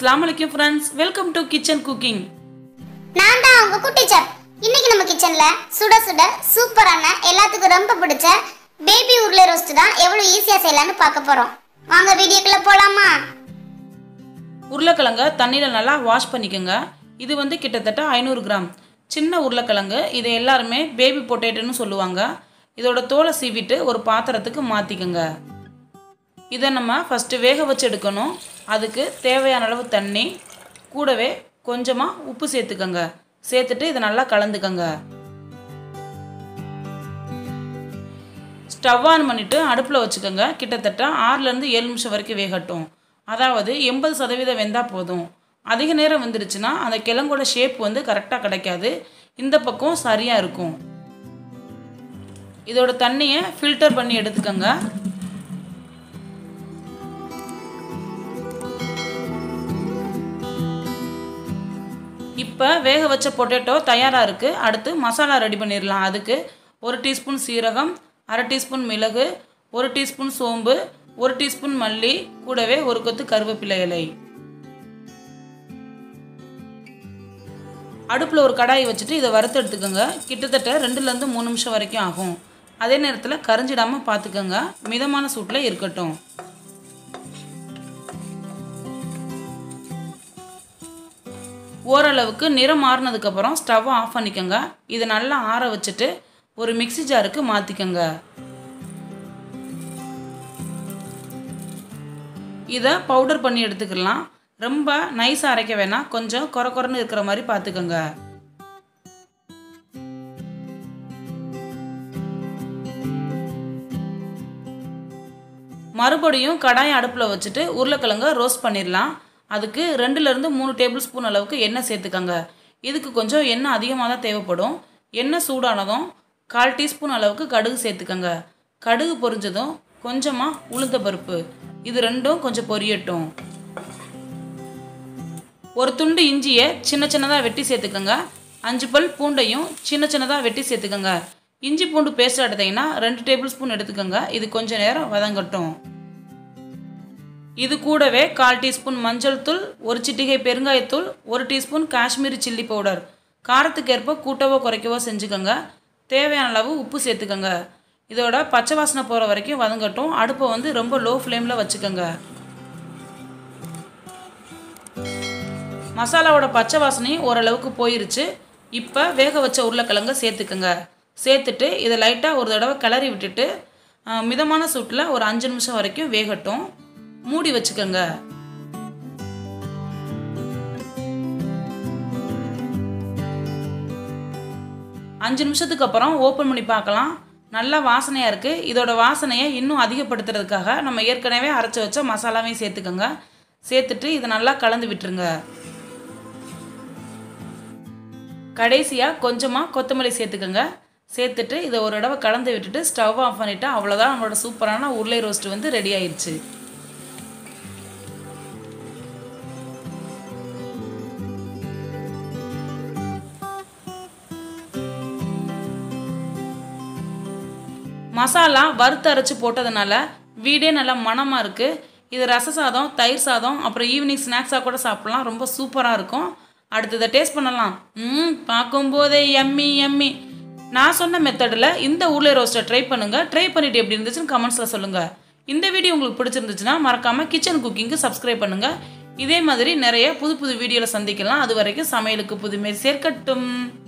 அஸ்ஸலாமு அலைக்கும் friends welcome to kitchen cooking நான் தான் உங்க குட்டி செஃப் இன்னைக்கு நம்ம கிச்சன்ல சுட சுட சூப்பரான எல்லாத்துக்கும் ரொம்ப பிடிச்ச பேபி உருளை ரோஸ்ட் தான் எவ்வளவு ஈஸியா செய்யலாம்னு பார்க்க போறோம் வாங்க வீடியோக்குள்ள போலாமா உருளைக்கிழங்க தண்ணியில் நல்லா வாஷ் பண்ணிக்கோங்க இது வந்து கிட்டத்தட்ட ஐநூறு கிராம் சின்ன உருளைக்கிழங்கு இதை எல்லாருமே பேபி பொட்டேட்டோன்னு சொல்லுவாங்க இதோட தோலை சீவிட்டு ஒரு பாத்திரத்துக்கு மாற்றிக்கோங்க இதை நம்ம ஃபஸ்ட்டு வேக வச்சு எடுக்கணும் அதுக்கு தேவையான அளவு தண்ணி கூடவே கொஞ்சமாக உப்பு சேர்த்துக்கோங்க சேர்த்துட்டு இதை நல்லா கலந்துக்கோங்க ஸ்டவ் ஆன் பண்ணிவிட்டு அடுப்பில் வச்சுக்கோங்க கிட்டத்தட்ட ஆறுலேருந்து ஏழு நிமிஷம் வரைக்கும் வேகட்டும் அதாவது எண்பது சதவீதம் வெந்தால் போதும் அதிக நேரம் வந்துருச்சுன்னா அந்த கிழங்கோட ஷேப் வந்து கரெக்டாக கிடைக்காது இந்த பக்கம் சரியாக இருக்கும் இதோட தண்ணியை ஃபில்டர் பண்ணி எடுத்துக்கோங்க இப்போ வேக வச்ச பொட்டேட்டோ தயாராக இருக்குது அடுத்து மசாலா ரெடி பண்ணிடலாம் அதுக்கு ஒரு டீஸ்பூன் சீரகம் அரை டீஸ்பூன் மிளகு ஒரு டீஸ்பூன் சோம்பு ஒரு டீஸ்பூன் மல்லி கூடவே ஒரு கொத்து கருவேப்பிலை இலை அடுப்பில் ஒரு கடாயை வச்சுட்டு இதை வறுத்து எடுத்துக்கோங்க கிட்டத்தட்ட ரெண்டுலேருந்து மூணு நிமிஷம் வரைக்கும் ஆகும் அதே நேரத்தில் கரைஞ்சிடாமல் பார்த்துக்கோங்க மிதமான சூட்டில் இருக்கட்டும் ஓரளவுக்கு நிறம் மாறினதுக்கப்புறம் ஸ்டவ்வை ஆஃப் பண்ணிக்கோங்க இதை நல்லா ஆற வச்சுட்டு ஒரு மிக்ஸி ஜாருக்கு மாற்றிக்கோங்க இதை பவுடர் பண்ணி எடுத்துக்கலாம் ரொம்ப நைஸாக அரைக்க வேணாம் கொஞ்சம் குறை குறைன்னு இருக்கிற மாதிரி பார்த்துக்கோங்க மறுபடியும் கடாயை அடுப்பில் வச்சுட்டு உருளைக்கிழங்க ரோஸ்ட் பண்ணிடலாம் அதுக்கு ரெண்டுலேருந்து மூணு டேபிள் ஸ்பூன் அளவுக்கு எண்ணெய் சேர்த்துக்கோங்க இதுக்கு கொஞ்சம் எண்ணெய் அதிகமாக தான் தேவைப்படும் எண்ணெய் சூடானதும் கால் டீஸ்பூன் அளவுக்கு கடுகு சேர்த்துக்கோங்க கடுகு பொரிஞ்சதும் கொஞ்சமாக உளுந்த பருப்பு இது ரெண்டும் கொஞ்சம் பொரியட்டும் ஒரு துண்டு இஞ்சியை சின்ன சின்னதாக வெட்டி சேர்த்துக்கோங்க அஞ்சு பல் பூண்டையும் சின்ன சின்னதாக வெட்டி சேர்த்துக்கோங்க இஞ்சி பூண்டு பேஸ்ட் எடுத்தீங்கன்னா ரெண்டு டேபிள் ஸ்பூன் எடுத்துக்கோங்க இது கொஞ்ச நேரம் வதங்கட்டும் இது கூடவே கால் டீஸ்பூன் மஞ்சள் தூள் ஒரு சிட்டிகை பெருங்காயத்தூள் ஒரு டீஸ்பூன் காஷ்மீரி சில்லி பவுடர் காரத்துக்கு ஏற்ப கூட்டவோ குறைக்கவோ செஞ்சுக்கோங்க தேவையான அளவு உப்பு சேர்த்துக்கோங்க இதோட பச்சை வாசனை போகிற வரைக்கும் வதங்கட்டும் அடுப்பை வந்து ரொம்ப லோ ஃப்ளேமில் வச்சுக்கோங்க மசாலாவோட பச்சை வாசனையும் ஓரளவுக்கு போயிருச்சு இப்போ வேக வச்ச உருளைக்கிழங்க சேர்த்துக்கோங்க சேர்த்துட்டு இதை லைட்டாக ஒரு தடவை கிளறி விட்டுட்டு ஆ, மிதமான சூட்டில் ஒரு அஞ்சு நிமிஷம் வரைக்கும் வேகட்டும் மூடி வச்சுக்கோங்க அஞ்சு நிமிஷத்துக்கு அப்புறம் ஓப்பன் பண்ணி பார்க்கலாம் நல்லா வாசனையாக இருக்குது இதோட வாசனையை இன்னும் அதிகப்படுத்துறதுக்காக நம்ம ஏற்கனவே அரைச்சி வச்ச மசாலாவையும் சேர்த்துக்கோங்க சேர்த்துட்டு இதை நல்லா கலந்து விட்டுருங்க கடைசியாக கொஞ்சமாக கொத்தமல்லி சேர்த்துக்கோங்க சேர்த்துட்டு இதை ஒரு தடவை கலந்து விட்டுட்டு ஸ்டவ் ஆஃப் பண்ணிட்டா அவ்வளோதான் நம்மளோட சூப்பரான உருளை ரோஸ்ட் வந்து ரெடி ஆயிடுச்சு மசாலா வறுத்து அரைச்சி போட்டதுனால வீடே நல்லா மணமாக இருக்குது இது ரச சாதம் தயிர் சாதம் அப்புறம் ஈவினிங் ஸ்நாக்ஸாக கூட சாப்பிட்லாம் ரொம்ப சூப்பராக இருக்கும் அடுத்ததை டேஸ்ட் பண்ணலாம் ம் பார்க்கும்போதே எம்மி எம்மி நான் சொன்ன மெத்தடில் இந்த உருளை ரோஸ்ட்டை ட்ரை பண்ணுங்கள் ட்ரை பண்ணிவிட்டு எப்படி இருந்துச்சுன்னு கமெண்ட்ஸில் சொல்லுங்கள் இந்த வீடியோ உங்களுக்கு பிடிச்சிருந்துச்சுன்னா மறக்காமல் கிச்சன் குக்கிங்க்கு சப்ஸ்கிரைப் பண்ணுங்கள் இதே மாதிரி நிறைய புது புது வீடியோவில் சந்திக்கலாம் அது வரைக்கும் சமையலுக்கு புதுமை சேர்க்கட்டும்